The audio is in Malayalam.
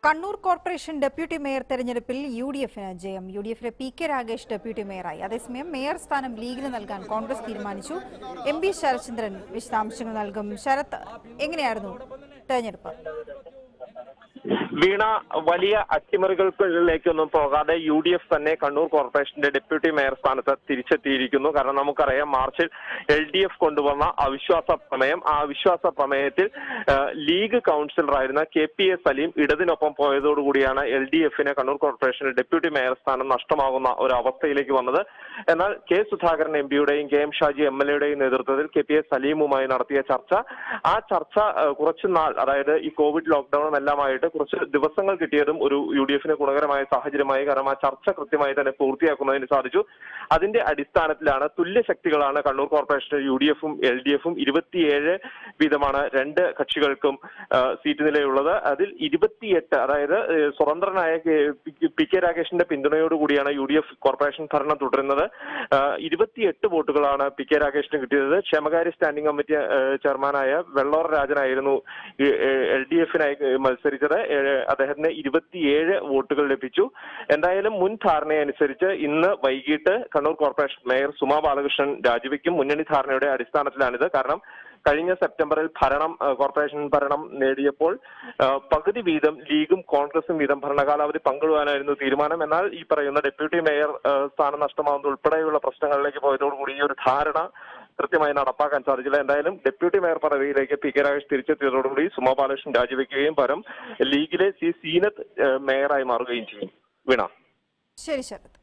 കണ്ണൂർ കോർപ്പറേഷൻ ഡെപ്യൂട്ടി മേയർ തെരഞ്ഞെടുപ്പിൽ യു ഡി എഫിന് ജയം യു ഡി എഫിലെ പി കെ രാഗേഷ് ഡെപ്യൂട്ടി മേയറായി അതേസമയം മേയർ സ്ഥാനം ലീഗിന് നൽകാൻ കോൺഗ്രസ് തീരുമാനിച്ചു എം പി ശരത്ചന്ദ്രൻ വിശദാംശങ്ങൾ നൽകും ശരത് എങ്ങനെയായിരുന്നു തെരഞ്ഞെടുപ്പ് വീണ വലിയ അട്ടിമറികൾക്കുള്ളിലേക്കൊന്നും പോകാതെ യു ഡി എഫ് തന്നെ കണ്ണൂർ കോർപ്പറേഷന്റെ ഡെപ്യൂട്ടി മേയർ സ്ഥാനത്ത് തിരിച്ചെത്തിയിരിക്കുന്നു കാരണം നമുക്കറിയാം മാർച്ചിൽ എൽ ഡി എഫ് കൊണ്ടുവന്ന അവിശ്വാസ പ്രമേയം ആ അവിശ്വാസ പ്രമേയത്തിൽ ആ, ലീഗ് കൗൺസിലറായിരുന്ന കെ പി എ സലീം ഇടതിനൊപ്പം പോയതോടുകൂടിയാണ് എൽ ഡി എഫിന് കണ്ണൂർ കോർപ്പറേഷന്റെ ഡെപ്യൂട്ടി മേയർ സ്ഥാനം നഷ്ടമാകുന്ന ഒരു അവസ്ഥയിലേക്ക് വന്നത് എന്നാൽ കെ സുധാകരൻ എം പിയുടെയും K M Shaji M L എയുടെയും നേതൃത്വത്തിൽ കെ പി എ സലീമുമായി നടത്തിയ ചർച്ച ആ ചർച്ച ആ, കുറച്ചു നാൾ അതായത് ഈ കോവിഡ് ലോക്ക്ഡൌണും എല്ലാമായിട്ട് കുറച്ച് ദിവസങ്ങൾ കിട്ടിയതും ഒരു യു ഡി എഫിന് ഗുണകരമായ സാഹചര്യമായി കാരണം ആ ചർച്ച കൃത്യമായി തന്നെ പൂർത്തിയാക്കുന്നതിന് സാധിച്ചു അതിന്റെ അടിസ്ഥാനത്തിലാണ് തുല്യ ശക്തികളാണ് കണ്ണൂർ കോർപ്പറേഷൻ യു ഡി എഫും എൽ ഡി എഫും ഇരുപത്തിയേഴ് വീതമാണ് രണ്ട് കക്ഷികൾക്കും ആ, സീറ്റ് നിലയുള്ളത് അതിൽ ഇരുപത്തിയെട്ട് അതായത് ഏ, സ്വതന്ത്രനായ കെ- പി- പി കെ രാഗേഷിന്റെ പിന്തുണയോടുകൂടിയാണ് യു ഡി എഫ് കോർപ്പറേഷൻ ഭരണം തുടരുന്നത് ആ, ഇരുപത്തിയെട്ട് വോട്ടുകളാണ് പി കെ രാഗേഷിന് കിട്ടിയത് ക്ഷേമകാര്യ സ്റ്റാൻഡിംഗ് കമ്മിറ്റി ഏ, ചെയർമാനായ വെള്ളോർ രാജനായിരുന്നു എൽ ഡി എഫിനായി മത്സരിച്ചത് ഏ, അദ്ദേഹത്തിന് ഇരുപത്തിയേഴ് വോട്ടുകൾ ലഭിച്ചു എന്തായാലും മുൻ ധാരണയനുസരിച്ച് ഇന്ന് വൈകിട്ട് കണ്ണൂർ കോർപ്പറേഷൻ മേയർ സുമാ ബാലകൃഷ്ണൻ രാജിവെക്കും മുന്നണി ധാരണയുടെ അടിസ്ഥാനത്തിലാണിത് കാരണം കഴിഞ്ഞ സെപ്റ്റംബറിൽ ഭരണം ആ, കോർപ്പറേഷൻ ഭരണം നേടിയപ്പോൾ ആ, പകുതി വീതം ലീഗും കോൺഗ്രസും വീതം ഭരണകാലാവധി പങ്കിടുവാനായിരുന്നു തീരുമാനം എന്നാൽ ഈ പറയുന്ന ഡെപ്യൂട്ടി മേയർ ആ, സ്ഥാനം നഷ്ടമാകുന്ന ഉൾപ്പെടെയുള്ള പ്രശ്നങ്ങളിലേക്ക് പോയതോടുകൂടി ഈ ഒരു ധാരണ കൃത്യമായി നടപ്പാക്കാൻ സാധിച്ചില്ല എന്തായാലും ഡെപ്യൂട്ടി മേയർ പദവിയിലേക്ക് പി കെ രാജേഷ് തിരിച്ചെത്തിയതോടുകൂടി സുമാ ബാലകൃഷ്ണൻ രാജിവെക്കുകയും പകരം ലീഗിലെ സി സീനത്ത് ആ, മേയറായി മാറുകയും ചെയ്യും വീണ ശരി ശരത്